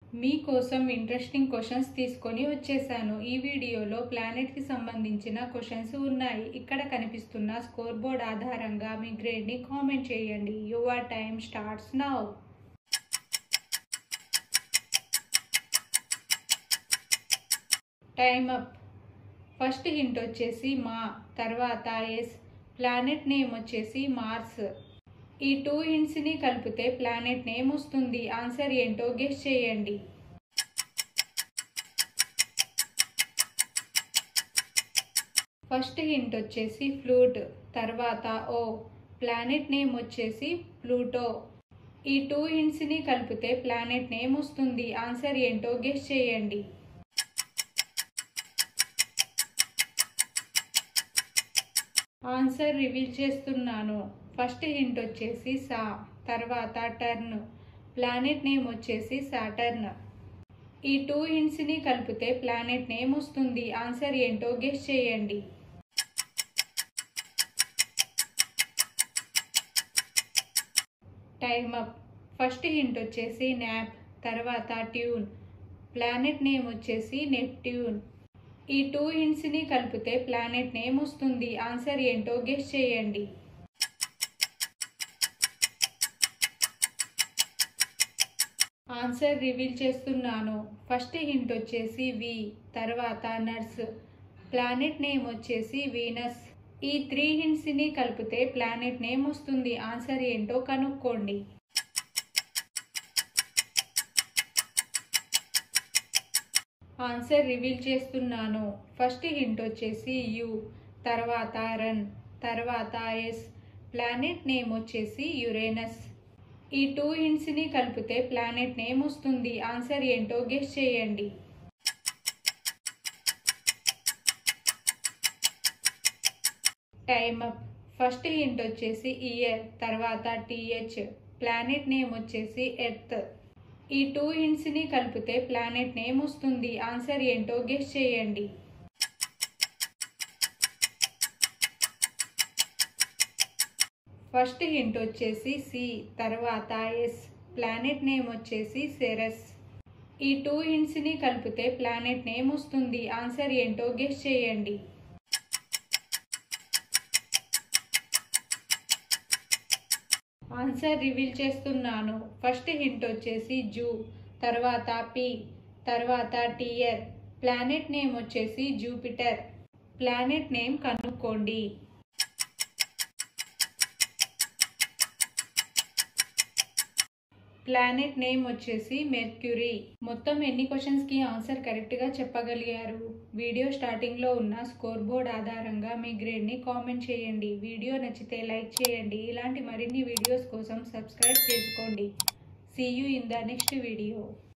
మీకోసం interesting questions తీసుకొని వచ్చేసాను ఈ వీడియోలో ప్లానెట్కి సంబంధించిన క్వశ్చన్స్ ఉన్నాయి ఇక్కడ కనిపిస్తున్న స్కోర్ బోర్డ్ ఆధారంగా మీ గ్రేడ్ని కామెంట్ చేయండి your time starts now time up first hint వచ్చేసి మా తర్వాత ఎస్ ప్లానెట్ నేమ్ వచ్చేసి మార్స్ ఈ టూ హింట్స్ని కలిపితే ప్లానెట్ నేమ్ వస్తుంది ఆన్సర్ ఏంటో గెస్ చేయండి ఫస్ట్ హింట్ వచ్చేసి ఫ్లూట్ తర్వాత ఓ ప్లానెట్ నేమ్ వచ్చేసి ప్లూటో ఈ టూ హింట్స్ని కలిపితే ప్లానెట్ నేమ్ వస్తుంది ఆన్సర్ ఏంటో గెస్ చేయండి ఆన్సర్ రివీల్ చేస్తున్నాను ఫస్ట్ హింట్ వచ్చేసి సా తర్వాత టర్న్ ప్లానెట్ నేమ్ వచ్చేసి సాటర్న్ ఈ టూ హింట్స్ని కలిపితే ప్లానెట్ నేమ్ వస్తుంది ఆన్సర్ ఏంటో గెస్ చేయండి టైమ్ అప్ ఫస్ట్ హింట్ వచ్చేసి న్యాప్ తర్వాత ట్యూన్ ప్లానెట్ నేమ్ వచ్చేసి నెప్ట్యూన్ ఈ టూ హింట్స్ని కలిపితే ప్లానెట్ నేమ్ వస్తుంది ఆన్సర్ ఏంటో గెస్ చేయండి ఆన్సర్ రివీల్ చేస్తున్నాను ఫస్ట్ హింట్ వచ్చేసి వి తర్వాత నర్స్ ప్లానెట్ నేమ్ వచ్చేసి వీనస్ ఈ త్రీ హింట్స్ని కలిపితే ప్లానెట్ నేమ్ వస్తుంది ఆన్సర్ ఏంటో కనుక్కోండి ఆన్సర్ రివీల్ చేస్తున్నాను ఫస్ట్ హింట్ వచ్చేసి యు తర్వాత రన్ తర్వాత ఎస్ ప్లానెట్ నేమ్ వచ్చేసి యురేనస్ ఈ టూ హింట్స్ని కలిపితే ప్లానెట్ నేమ్ వస్తుంది ఆన్సర్ ఏంటో గెస్ చేయండి టైమ్ అప్ ఫస్ట్ హింట్ వచ్చేసి ఇయర్ తర్వాత టీహెచ్ ప్లానెట్ నేమ్ వచ్చేసి ఎర్త్ ఈ టూ హింట్స్ని కలిపితే ప్లానెట్ నేమ్ వస్తుంది ఆన్సర్ ఏంటో గెస్ చేయండి ఫస్ట్ హింట్ వచ్చేసి సి తర్వాత ఎస్ ప్లానెట్ నేమ్ వచ్చేసి సెరస్ ఈ టూ హింట్స్ని కలిపితే ప్లానెట్ నేమ్ వస్తుంది ఆన్సర్ ఏంటో గెస్ చేయండి ఆన్సర్ రివీల్ చేస్తున్నాను ఫస్ట్ హింట్ వచ్చేసి జూ తర్వాత పి తర్వాత టియర్ ప్లానెట్ నేమ్ వచ్చేసి జూపిటర్ ప్లానెట్ నేమ్ కనుక్కోండి ప్లానెట్ నేమ్ వచ్చేసి మెర్క్యూరీ మొత్తం ఎన్ని క్వశ్చన్స్కి ఆన్సర్ కరెక్ట్గా చెప్పగలిగారు వీడియో స్టార్టింగ్లో ఉన్న స్కోర్ బోర్డ్ ఆధారంగా మీ గ్రేడ్ని కామెంట్ చేయండి వీడియో నచ్చితే లైక్ చేయండి ఇలాంటి మరిన్ని వీడియోస్ కోసం సబ్స్క్రైబ్ చేసుకోండి see you in the next video